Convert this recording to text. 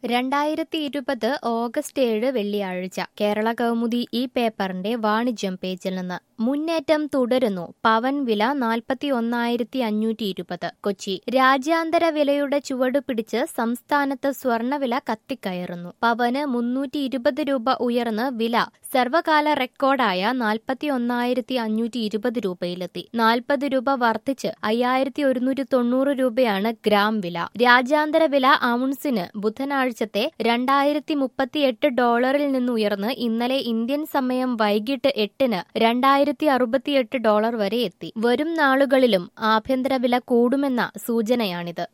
രണ്ടായിരത്തി ഇരുപത് ഓഗസ്റ്റ് ഏഴ് വെള്ളിയാഴ്ച കേരള കൗമുദി ഈ പേപ്പറിന്റെ വാണിജ്യം പേജിൽ നിന്ന് മുന്നേറ്റം തുടരുന്നു പവൻ വില നാൽപ്പത്തി ഒന്നായിരത്തി അഞ്ഞൂറ്റി ഇരുപത് കൊച്ചി രാജ്യാന്തര വിലയുടെ ചുവട് പിടിച്ച് സംസ്ഥാനത്ത് സ്വർണവില കത്തിക്കയറുന്നു പവന് മുന്നൂറ്റി ഇരുപത് രൂപ ഉയർന്ന് വില സർവകാല റെക്കോർഡായ നാൽപ്പത്തി ഒന്നായിരത്തി അഞ്ഞൂറ്റി ഇരുപത് രൂപയിലെത്തി നാൽപ്പത് രൂപ വർദ്ധിച്ച് അയ്യായിരത്തി ഒരുന്നൂറ്റി തൊണ്ണൂറ് രൂപയാണ് ഗ്രാം വില രാജ്യാന്തര വില ഔൺസിന് ബുധനാഴ്ചത്തെ രണ്ടായിരത്തി മുപ്പത്തി എട്ട് ഡോളറിൽ നിന്നുയർന്ന് ഇന്നലെ ഇന്ത്യൻ സമയം വൈകിട്ട് എട്ടിന് രണ്ടായിരത്തി അറുപത്തിയെട്ട് ഡോളർ വരെ എത്തി വരും നാളുകളിലും ആഭ്യന്തര വില കൂടുമെന്ന സൂചനയാണിത്